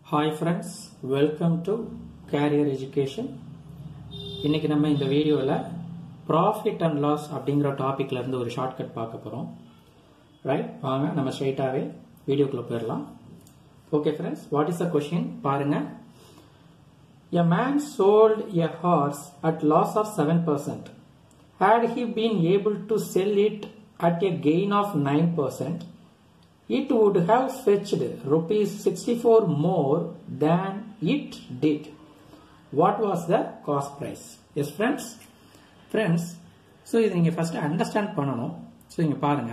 Hi friends welcome to career education இன்னைக்கு நம்ம இந்த வீடியோவில் ப்ராஃபிட் அண்ட் லாஸ் அப்படிங்கிற டாபிக்ல இருந்து ஒரு ஷார்ட்கட் பார்க்க போகிறோம் ரைட் வாங்க நம்ம ஸ்ட்ரைட்டாகவே வீடியோக்குள்ளே போயிடலாம் okay friends what is the question பாருங்க A man sold a horse at loss of 7%. Had he been able to sell it at a gain of 9%, it would have fetched rupees 64 more than it did. What was the cost price? Yes, friends? Friends, so இது நீங்க first understand பண்ணணும் so இங்க பாருங்க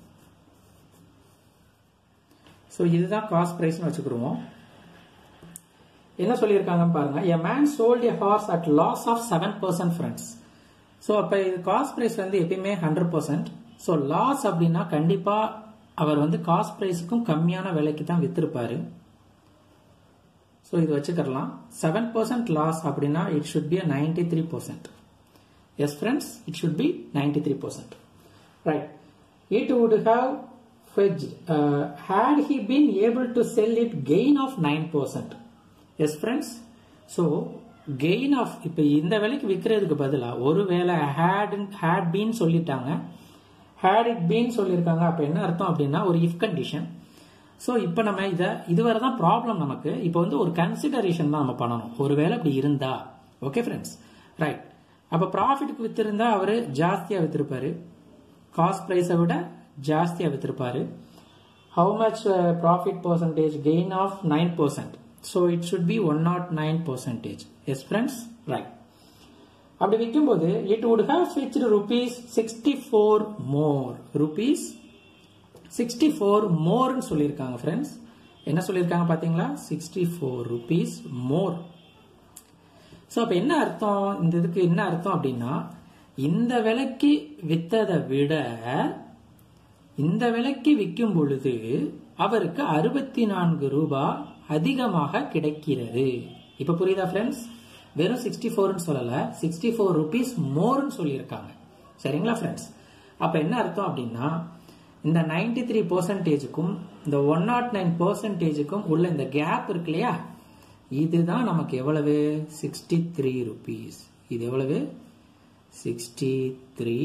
so இதுதான் cost ப்ரைஸ்னு வச்சுக்கிடுவோம் என்ன சொல்லியிருக்காங்கன்னு பாருங்க a man sold a horse at loss of seven percent friends so அப்போ இது காஸ்ட் ப்ரைஸ் வந்து எப்பயுமே ஹண்ட்ரட் பர்சன்ட் ஸோ லாஸ் அப்படின்னா கண்டிப்பா அவர் வந்து காஸ்ட் ப்ரைஸுக்கும் கம்மியான விலைக்கு தான் வித்திருப்பாரு ஸோ இது வச்சுக்கலாம் செவன் பர்சன்ட் லாஸ் அப்படின்னா it should be ninety three percent yes friends it should be ninety three percent right it would have fetched uh, had he been able to sell it gain of 9% yes friends so gain of இப்போ இந்த விலைக்கு விற்கிறதுக்கு பதிலாக ஒரு வேலை had had been சொல்லிட்டாங்க had it been சொல்லியிருக்காங்க அப்போ என்ன அர்த்தம் அப்படின்னா ஒரு இஃப் கண்டிஷன் ஸோ இப்போ நம்ம இதை இதுவரை தான் ப்ராப்ளம் நமக்கு இப்போ வந்து ஒரு கன்சிடரேஷன் தான் நம்ம பண்ணணும் ஒருவேளை அப்படி இருந்தா ஓகே ஃப்ரெண்ட்ஸ் ரைட் அப்போ ப்ராஃபிட்டுக்கு வித்திருந்தா அவர் ஜாஸ்தியாக வித்திருப்பாரு காஸ்ட் ப்ரைஸை விட ஜாஸ்தியாக வித்திருப்பாரு how much profit percentage gain of nine percent so it should be one not nine percentage yes friends right அப்படி விற்கும்போது it would have fetched rupees sixty four more rupees sixty four மோர்னு சொல்லியிருக்காங்க friends என்ன சொல்லியிருக்காங்க பார்த்தீங்களா sixty four rupees more so அப்போ என்ன அர்த்தம் இந்த இதுக்கு என்ன அர்த்தம் அப்படின்னா இந்த விலைக்கு வித்ததை விட இந்த விலைக்கு விற்கும் பொழுது அவருக்கு அறுபத்தி நான்கு ரூபாய் அதிகமாக கிடைக்கிறது இப்ப புரியுதா ஃப்ரெண்ட்ஸ் வெறும் சிக்ஸ்டி ஃபோர்னு சொல்லல சிக்ஸ்டி ஃபோர் ருபீஸ் மோர்னு சொல்லியிருக்காங்க சரிங்களா ஃப்ரெண்ட்ஸ் அப்ப என்ன அர்த்தம் அப்படின்னா இந்த நைன்டி த்ரீ பர்சன்டேஜுக்கும் இந்த ஒன் நாட் நைன் பர்சன்டேஜுக்கும் உள்ள இந்த கேப் இருக்கு இல்லையா இதுதான் நமக்கு எவ்வளவு சிக்ஸ்டி த்ரீ ருபீஸ் இது எவ்வளவு சிக்ஸ்டி த்ரீ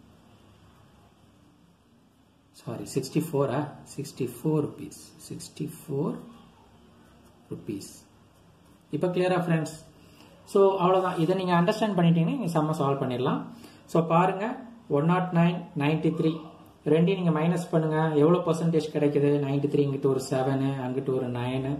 சாரி சிக்ஸ்டி ஃபோரா sixty four rupees sixty four rupees இப்போ கிளியரா ஃப்ரெண்ட்ஸ் ஸோ அவ்வளோதான் இதை நீங்கள் அண்டர்ஸ்டாண்ட் பண்ணிட்டீங்கன்னா நீங்கள் செம்ம சால்வ் பண்ணிடலாம் ஸோ பாருங்க one not nine ninety three ரெண்டையும் நீங்கள் மைனஸ் பண்ணுங்க எவ்வளோ பர்சன்டேஜ் கிடைக்குது நைன்டி த்ரீ இங்கிட்டு ஒரு செவனு அங்கிட்டு ஒரு nine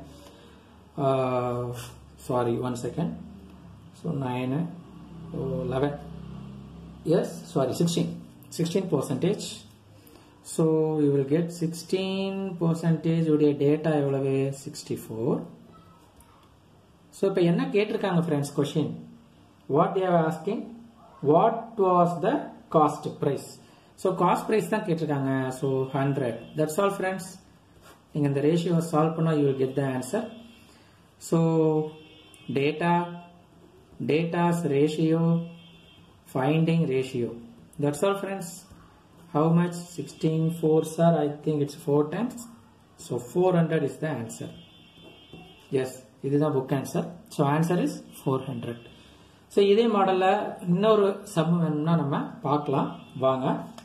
sorry one second so nine eleven yes sorry sixteen sixteen percentage so you will get sixteen percentage உடைய டேட்டா எவ்வளவு சிக்ஸ்டி ஃபோர் ஸோ இப்போ என்ன கேட்டிருக்காங்க friends question what they asking what was the cost price so cost price தான் கேட்டிருக்காங்க so hundred that's all friends நீங்கள் இந்த ratio solve பண்ணால் you will get the answer so data datas ratio finding ratio that's all friends how much 16 fours are i think it's 4 times so 400 is the answer yes இதுதான் book answer so answer is four hundred so இதே மாடலில் இன்னொரு some வேணும்னா நம்ம பார்க்கலாம் வாங்க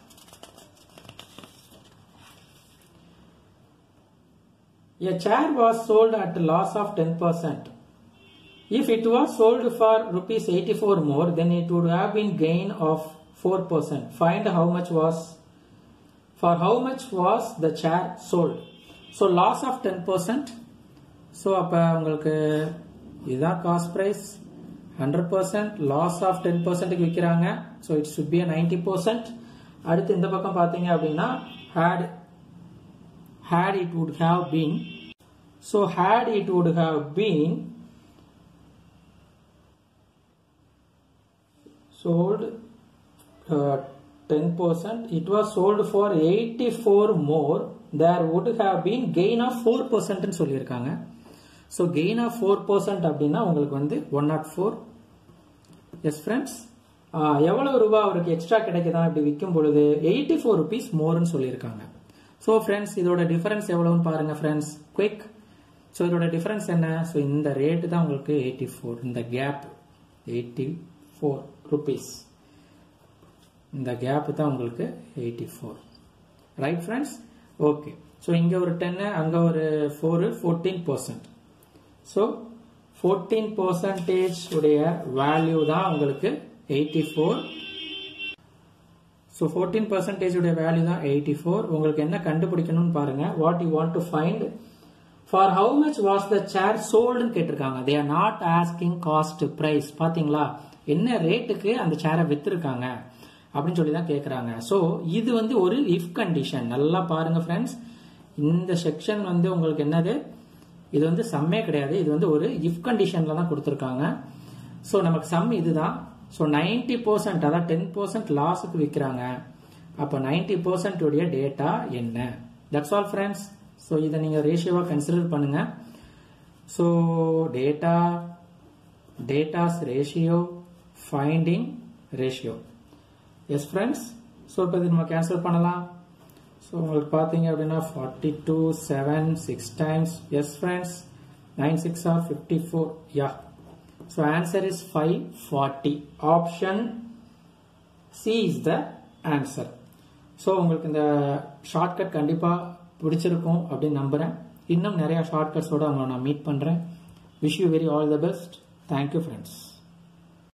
A chair was sold at a loss of 10%. If it was sold for rupees 84 more, then it would have been gain of 4%. Find how much was for how much was the chair sold. So loss of 10%. So அப்போ உங்களுக்கு இதுதான் cost price hundred percent loss of ten பர்சன்ட்டுக்கு விற்கிறாங்க so it should be ninety percent அடுத்து இந்த பக்கம் பார்த்தீங்க அப்படின்னா had had it would have been so had it would have been sold uh, 10% it was sold for 84 more there would have been gain of 4% ன்னு சொல்லியிருக்காங்க so gain of four percent அப்படின்னா உங்களுக்கு வந்து one not four yes friends எவ்வளவு ரூபாய் அவருக்கு extra கிடைக்குதா இப்படி விற்கும் பொழுது எயிட்டி ஃபோர் ருபீஸ் மோர்னு சொல்லியிருக்காங்க ஸோ ஃப்ரெண்ட்ஸ் இதோட டிஃபரன்ஸ் எவ்வளவுன்னு பாருங்க ஃப்ரெண்ட்ஸ் குவிக் ஸோ இதோட டிஃபரன்ஸ் என்ன ஸோ இந்த ரேட்டு தான் உங்களுக்கு எயிட்டி ஃபோர் இந்த கேப் எயிட்டி ஃபோர் ருபீஸ் இந்த கேப் தான் உங்களுக்கு eighty four right friends okay so இங்கே ஒரு டென்னு அங்கே ஒரு four fourteen percent so fourteen percentage உடைய வேல்யூ தான் உங்களுக்கு eighty four so fourteen percentage உடைய வேல்யூ தான் எயிட்டி ஃபோர் உங்களுக்கு என்ன கண்டுபிடிக்கணும்னு பாருங்க what you want to find for how much was the chair சோல்டுன்னு கேட்டிருக்காங்க they are not asking cost price பாத்தீங்களா என்ன ரேட்டுக்கு அந்த சேரை வித்திருக்காங்க அப்படின்னு சொல்லி தான் கேட்குறாங்க ஸோ இது வந்து ஒரு இஃப் கண்டிஷன் நல்லா பாருங்க ஃப்ரெண்ட்ஸ் இந்த செக்ஷன் வந்து உங்களுக்கு என்னது இது வந்து சம்மே கிடையாது இது வந்து ஒரு இஃப் கண்டிஷன்ல தான் கொடுத்துருக்காங்க ஸோ நமக்கு சம் இதுதான் ஸோ நைன்டி பர்சன்ட் அதாவது டென் பர்சன்ட் லாஸுக்கு விற்கிறாங்க அப்போ நைன்டி பர்சன்ட் உடைய டேட்டா என்ன தட்ஸ் ஆல் ஃப்ரெண்ட்ஸ் ஸோ இதை நீங்கள் ரேஷியோவாக கன்சிடர் பண்ணுங்க so data datas ratio finding ratio yes friends so இப்போ இது நம்ம கேன்சல் பண்ணலாம் ஸோ உங்களுக்கு பார்த்தீங்க அப்படின்னா forty two seven six times yes friends nine six or fifty four yeah so answer is five forty option C is the answer so உங்களுக்கு இந்த shortcut கண்டிப்பாக பிடிச்சிருக்கும் அப்படின்னு நம்புகிறேன் இன்னும் நிறைய ஷார்ட்கட்ஸோட உங்களை நான் மீட் பண்ணுறேன் wish you very all the best thank you friends